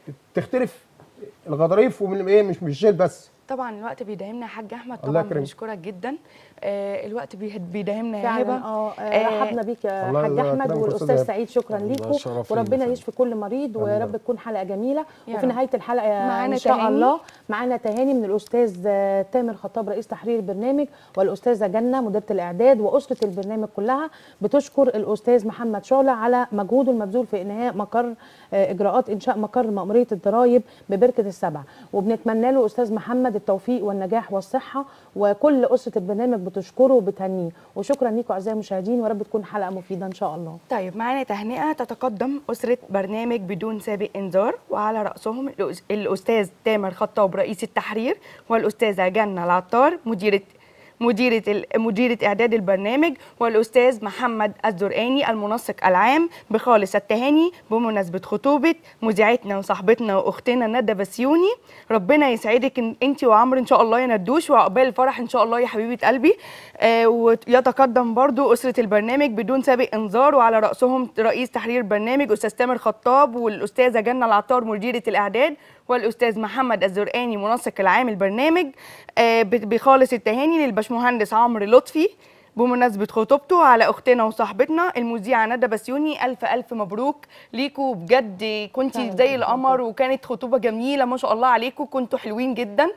تختلف الغضاريف ومن ايه مش مش جيل بس طبعا الوقت بيداهمنا يا حاج احمد الله طبعا يكرمك. بنشكرك جدا آه الوقت بيهد- بيداهمنا يا فعلا هبه اه آه، آه، رحبنا بيك يا الله حاج يبارك احمد فيك والاستاذ أستاذ سعيد شكرا الله ليكم شرف لينا وربنا فعلا. يشفي كل مريض ورب تكون حلقه جميله يا وفي رب. نهايه الحلقه معانا ان شاء تهاني. الله معانا تهاني من الاستاذ آه، تامر خطاب رئيس تحرير البرنامج والاستاذه جنه مديره الاعداد واسره البرنامج كلها بتشكر الاستاذ محمد شعله على مجهوده المبذول في انهاء مقر آه، اجراءات انشاء مقر مأموريه الضرائب ببركه السبع وبنتمنى له استاذ محمد التوفيق والنجاح والصحه وكل اسره البرنامج بتشكره وبتهنيه وشكرا ليكم اعزائي المشاهدين ورب تكون حلقه مفيده ان شاء الله طيب معانا تهنئة تتقدم أسرة برنامج بدون سابق إنذار وعلى رأسهم الأس- الأستاذ تامر خطاب رئيس التحرير والأستاذة جنة العطار مديرة مديرة ال- مديرة إعداد البرنامج والأستاذ محمد الزرقاني المنسق العام بخالص التهاني بمناسبة خطوبة مذيعتنا وصاحبتنا وأختنا ندى بسيوني ربنا يسعدك إن- أنت وعمرو إن شاء الله يا ندوش وعقبال الفرح إن شاء الله يا حبيبة قلبي آه ويتقدم برضو أسرة البرنامج بدون سابق إنذار وعلى رأسهم رئيس تحرير البرنامج أستاذ تامر خطاب والأستاذة جنة العطار مديرة الإعداد والأستاذ محمد الزرقاني منسق العام البرنامج آه ب- بخالص التهاني للبشمهندس عمرو لطفي بمناسبة خطوبته على أختنا وصاحبتنا المذيعة ندى بسيوني ألف ألف مبروك ليكوا بجد كنتي فعلا. زي القمر وكانت خطوبة جميلة ما شاء الله عليكم كنتوا حلوين جدا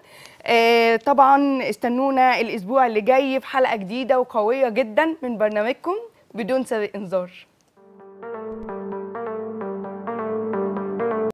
آه طبعا استنونا الأسبوع اللي جاي في حلقة جديدة وقوية جدا من برنامجكم بدون سابق إنذار